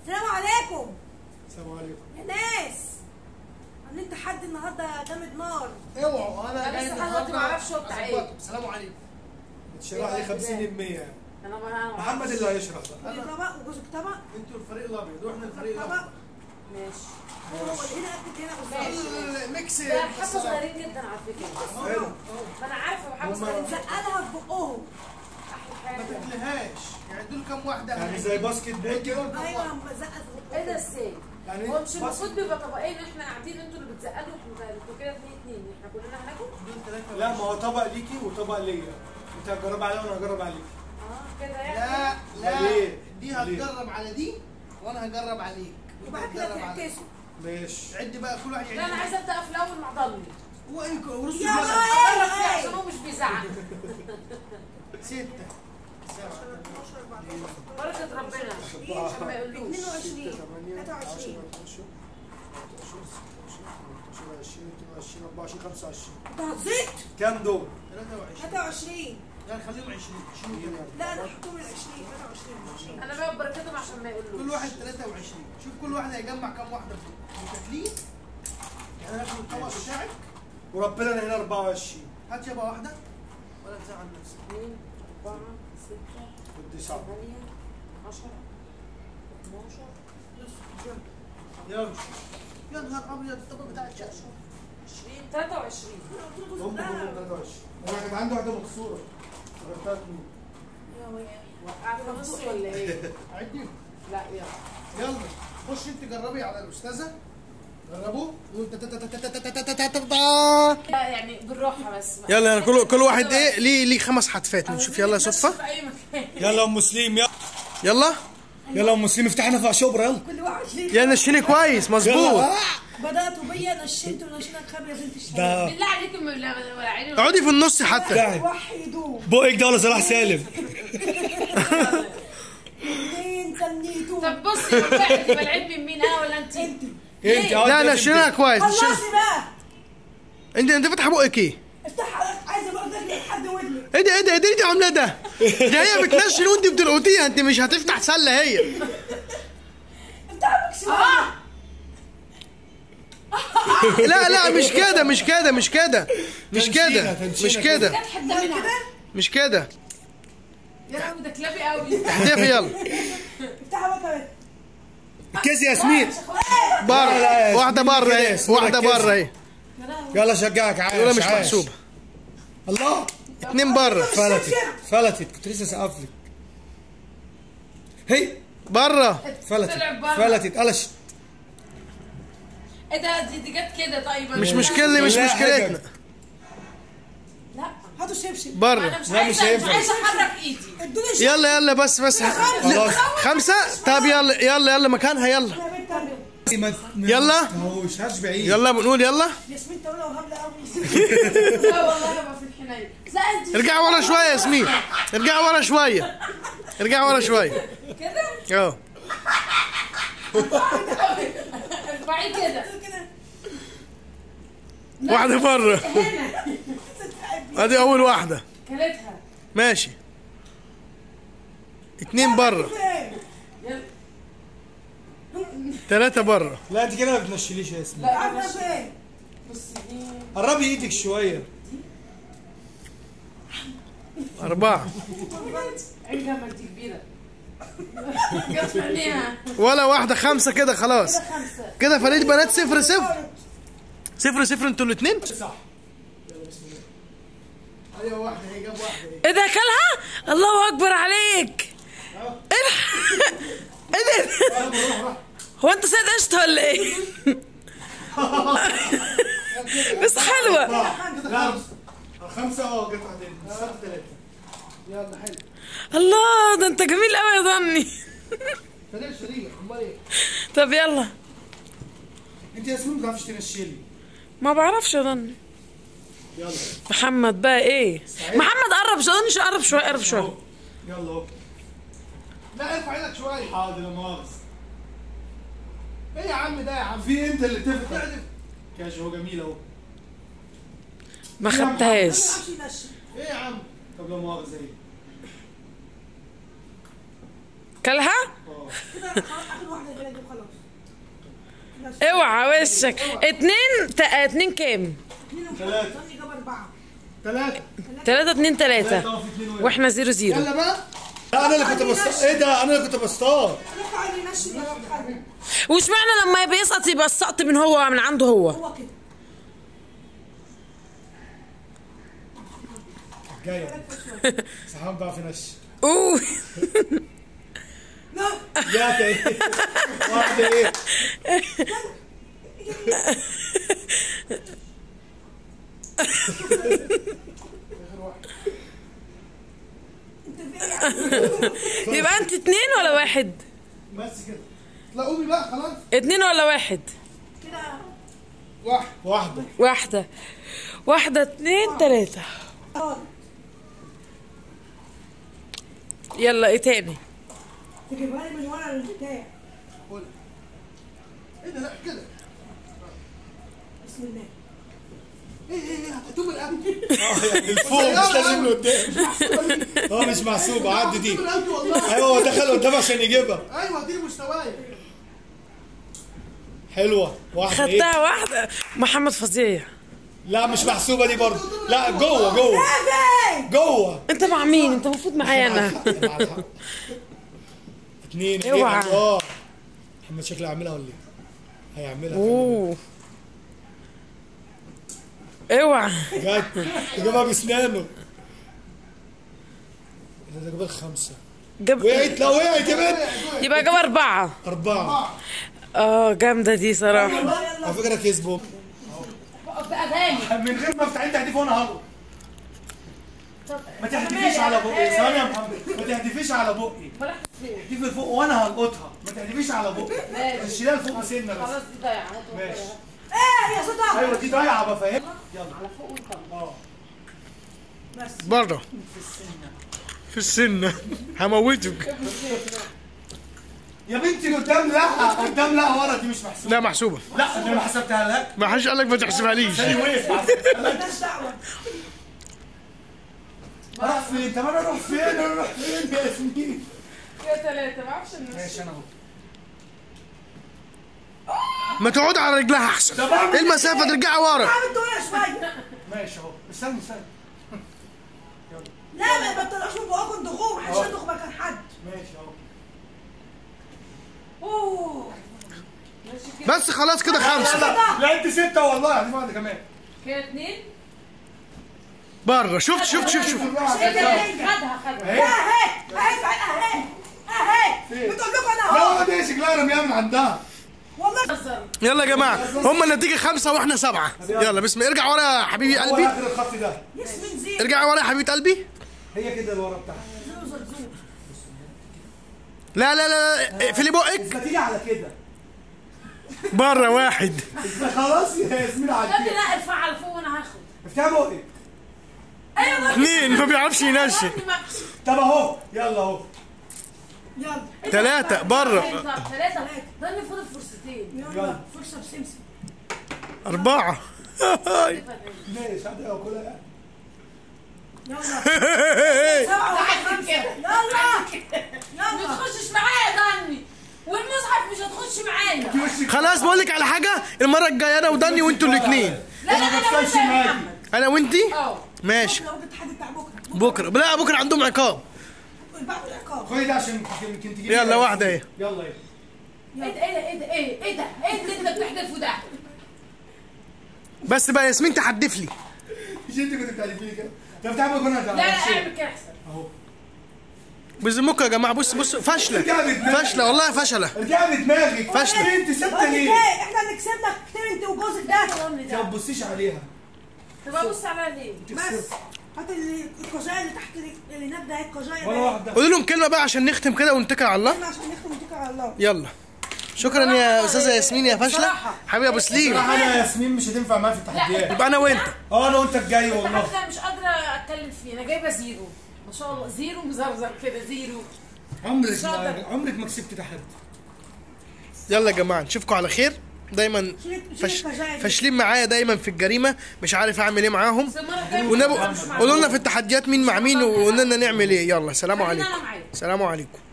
السلام عليكم السلام عليكم يا ناس عاملين تحدي النهارده جامد نار اوعوا انا لا، جاي بس لحد دلوقتي ما اعرفش هو بتاع ايه. أظبطكم. السلام عليكم الشراح عليه 50 يعني انا ما محمد اللي هيشرح بقى ودي طبق وجوزك طبق انتوا الفريق الابيض واحنا الفريق طبق الاخضر ماشي هو هنا قد هنا ماشي. بالظبط لا، لا، ميكس ده حبه مكسرات. صغيرين جدا على فكره حلو ما انا عارفه وحبه هما- صغيرين زقلها في بقهم احلى ما حاجه تدلهاش يعني دول كام واحده يعني زي باسكت بول كده ايوه هم زقت في ايه ده بقهم ازاي؟ يعني هو مش باسكت- المفروض بيبقى طبقين احنا قاعدين انتوا اللي بتزقلوا احنا انتوا كده اتنين اتنين احنا كلنا هناكل؟ دول ثلاثه لا ما هو طبق ليكي وطبق ليا انت هتجرب عليا وانا هجرب عليك اه كده يعني لا لا ليه؟ دي ليه؟ هتجرب على دي وانا هجرب عليك وبعد كده تعكسوا ماشي عد بقى كل واحد لا انا عايزه ابدا في الاول مع ضلي هو انك ورص يا الملعب. اقرب فيه باي عشان هو مش بيزعق ستة سبعة بركه ربنا عشان ما يقولوش 22 23 انت هتزيد كام دول؟ 23 23 لا نخليهم 20 20 لا انا هحطهم ال 20 23 انا بقى بركتهم عشان ما كل يقولوش واحد 23 شوف كل واحد هيجمع كام واحدة متكافلين يعني انا اخد الطبق بتاعك وربنا انا هنا 24 هات شبه واحدة ولا تزعل نفسك 2 4 6 ودي صعب 8 10 12 يلا يا نهار ابيض الطبق بتاعك شقشق 20 23 هم كلهم 23 انا كان عندي واحده مكسوره غيرتها اتنين وقعت نص ولا ايه؟ عدي لا يلا يلا خش انت جربي على الاستاذة جربوا وانت لا يعني بالراحه بس يلا يلا كل كل واحد ايه ليه ليه خمس حتفات نشوف يلا يا صدفة في اي مكان يلا ام مسلم يلا يلا يلا ام مسلم افتح نفق شبرا يلا كل واحد ليه يا نشيني كويس مظبوط يلا بداتوا بيا نشنت ونشنت خبر يا بنت الشباب ده بالله عليكم ولا ولا عيني اقعدي في النص حتى تعال وحدوا بقك ده ولا صلاح سالم اثنين تنيتوا طب بصي وقعت يبقى العيب من مين انا ولا انت؟ انت انت اه لا انت نشينها كويس نشينها خلصي بقى انت انت فاتحه بقك ايه؟ افتح عايزه بقى تاكل لحد ودني ايه ده ايه ده ايه ده انت عامله ده؟ ده هي بتنشن وانت بتلقطيها انت مش هتفتح سله هي افتح بكسي اه لا لا مش كده مش كده مش كده مش كده تنشينة، مش تنشينة كده جت حته منها كده مش كده يا لهوي ده كلابي قوي احذفي يلا افتحها بقى كمان كاس ياسمين لا، بره لا، واحده ياسمين بره كده، اهي ياسمين واحده ركزي. بره اهي يلا شجعك عايش دول مش عايش. محسوبه الله اتنين بره فلتت فلتت كنت لسه سقف لك هي بره فلتت طلع بره. فلتت قلش ايه ده دي, دي جت كده طيب مش أنا- مشكله مش لا، مشكلتنا حاجة. لا هاتوا شبشب انا بره مش لا، مش عايزه مش هينفع. عايزه احرك ايدي ادوني شبشب يلا يلا بس بس خلاص خمسه طب يلا يلا يلا مكانها يلا يا بنت أبيض. ما- يلا. ما هوش هاش بعيد يلا بنقول يلا ياسمين طويله وهبله قوي لا والله انا ما في الحنين لا انت ارجع ورا شويه يا ياسمين ارجع ورا شويه ارجع ورا شويه كده اه ارفعي كده كده واحده بره ادي اول واحده كلتها ماشي اتنين بره فين يلا ثلاثة بره لا انت كده ما بتنشليش يا ياسمين لا عارفه ماشي. فين بصي دي قربي ايدك شويه أربعة عين جمل دي كبيره جت في عينيها ولا واحدة خمسة كده خلاص خمسه كده فريق بنات صفر صفر صفر صفر انتوا الاتنين صح ايوه واحدة هي جاب واحدة ايه ده كلها الله اكبر عليك ايه ده ايه ده هو انت سيد قشطه ولا ايه بس حلوه لا خمسة اه جت واحدين صح ثلاثة يلا حلو الله ده انت جميل قوي يا ضني فدير شريك امال ايه طب يلا انت يا ياسمين ما بتعرفيش تنشلي ما بعرفش يا ضني يلا محمد بقى ايه محمد قرب شويه قرب شويه قرب شويه اهو. يلا اهو لا ارفع ايدك شوية حاضر يا مؤاخذة ايه يا عم ده يا عم في انت اللي تفتح كاش هو جميل اهو ما خدتهاش امشي مشي ايه يا عم طب لا مؤاخذة ايه كلها اه كده خلاص اخر واحده كده دي خلاص بس اوعى وشك اتنين تا... اتنين كام اتنين وخمسة. ثلاثة. ثاني جاب اربعه ثلاثة تلاتة اتنين ثلاثة تلاتة أهو في اتنين وإيه. واحنا زيرو زيرو يلا بقى لا انا اللي كنت بصطاد ايه ده انا اللي كنت بصطاد خليك عادي يمشي يا رب خلي. وش معنى لما بيسقط يبقى السقط من هو من عنده هو هو كده جاية سحاب بقى في نش اوه لا يا ايه واحدة ايه انت في ايه يبقى انت اتنين ولا واحد بس كده لا قومي بقى خلاص اتنين ولا واحد كده واحد واحدة واحدة واحدة اتنين تلاتة اه يلا ايه تاني تجيبها لي من ورا البتاع قول ايه ده لا كده بسم الله ايه ايه ايه هتقوم القلب اه يعني الفوق مش لازم لقدام اه مش محسوبة عدي دي هتقوم القلب والله ايوه هو دخل قدام عشان يجيبها ايوه دي مستوايا حلوة واحدة ايه خدتها واحدة محمد فظيع لا مش محسوبة دي برضه لا جوه جوه ايه جوه انت مع مين انت المفروض معايا انا مع الحق. اتنين ايه اوعى. اه محمد شكله هيعملها ولا ايه؟ هيعملها اوه اوعى جت تجيبها باسنانه ده جاب الخمسة جاب وقعت لا وقعت يا بنت يبقى جاب أربعة أربعة اه جامدة دي صراحة على فكرة كسبوا من غير ما افتح انت تحديف وانا هرب ما تحدفيش على بقي ثواني يا محمد ما تحدفيش على بقي احدفي لفوق وانا هلقطها ما تحدفيش على بقي شيلها لفوق سنة بس خلاص دي ضايعه ماشي ايه يا صدى ايوه دي ضايعة بفهم يلا على فوق وانت اه بس بره في السنة هموتك يا بنتي قدام لا قدام لا ورا دي مش محسوبة لا محسوبه لا انا حسبتها لك ما حدش قال لك ما تحسبها ليش تاني وقف مالناش دعوه راح فين طب انا اروح فين انا اروح فين يا ياسمين يا ثلاثه ما اعرفش الناس ماشي انا اهو ما تقعد على رجلها احسن طب اعمل ايه المسافه ترجعي ورا عامل طويله شويه ماشي اهو استنى استنى لا ما بطلعوش من بقاكم ضغوط محدش اه. يضغط مكان حد ماشي اهو اوه بس خلاص كده لا خمسه لا لا انت ستة والله عايزين واحدة كمان كده اثنين بره شفت شفت شفت شفت خدها خدها اهي اهي اهي فعلا اهي اهي بتقول لكم انا لا اهو هو دي شكلها رميها من عندها والله بهزر يلا يا جماعه هم النتيجه خمسه واحنا سبعه يلا بسم الله ارجع ورا يا حبيبي هو قلبي اخر الخط ده ياسمين زين ارجع ورا يا حبيبه قلبي هي كده اللي ورا بتاعها زين وزرزور لا لا لا لا اقفلي بقك تيجي على كده بره واحد خلاص يا ياسمين يا ابني عدي لا ارفع على فوق وانا هاخد افتحي بقك ايوه اثنين ما بيعرفش ينشن طب اهو يلا اهو يلا ثلاثه بره ثلاثه ده اللي فاضل فرصتين يلا فرصه بسمسم اربعه ماشي هدي اكلها يلا سبعة واحد تعال خمسة كده. يلا ما يلا تخشش معايا دني والمصحف مش هتخش معايا خلاص بقول لك على حاجه المره الجايه انا وداني وانتوا الاثنين لا لا ما انا بتكلمش وانت يا معاكي. محمد انا وانتي اه ماشي لو جبت حد بتاع بكره بكره لا بكره عندهم عقاب بعد العقاب خدي ده عشان يمكن تجيبي يلا واحده ايه يلا ايه ايه ده ايه ده ايه ده ايه ده ايه اللي انت بتحدفه ده بس بقى ياسمين تحدف لي مش انت كنت بتعرفي لي كده طب افتحي بقك وانا لا لا اعمل كده احسن اهو بذمكم يا جماعه بص بص فاشله ارجعي بدماغك فاشله والله فشله ارجعي بدماغك فاشلة. انت ثابته بقول لك ليه؟ ايه احنا اللي كسبنا كتير انت وجوزك ده قولني انت ما ده تبصيش عليها طب ابص عليها ليه بس هات ال- القجايه اللي تحت ال- اللي نبدا هي القجايه ولا ده. واحده قولوا لهم كلمه بقى عشان نختم كده ونتكل على الله احنا عشان نختم نتكل على الله يلا شكرا يا استاذه ياسمين يا فاشله بصراحة. حبيبي ابو سليم صراحة انا ياسمين مش هتنفع معايا في التحديات يبقى انا وانت اه انا وانت الجاي والله حتى مش قادره اتكلم فيه انا جايبه زيرو ما شاء الله زيرو مزرزر كده زيرو عمرك شاطر. ما عمرك ما كسبت تحدي يلا يا جماعه نشوفكم على خير دايما شيل فش... شيل القجايه دي. فاشلين معايا دايما في الجريمه مش عارف اعمل ايه معاهم بس المره الجايه ونبقوا مش معايا. قولوا لنا في التحديات مين مع مين وقولنا لنا نعمل ايه يلا سلام خلينا عليكم أنا معاك. سلام عليكم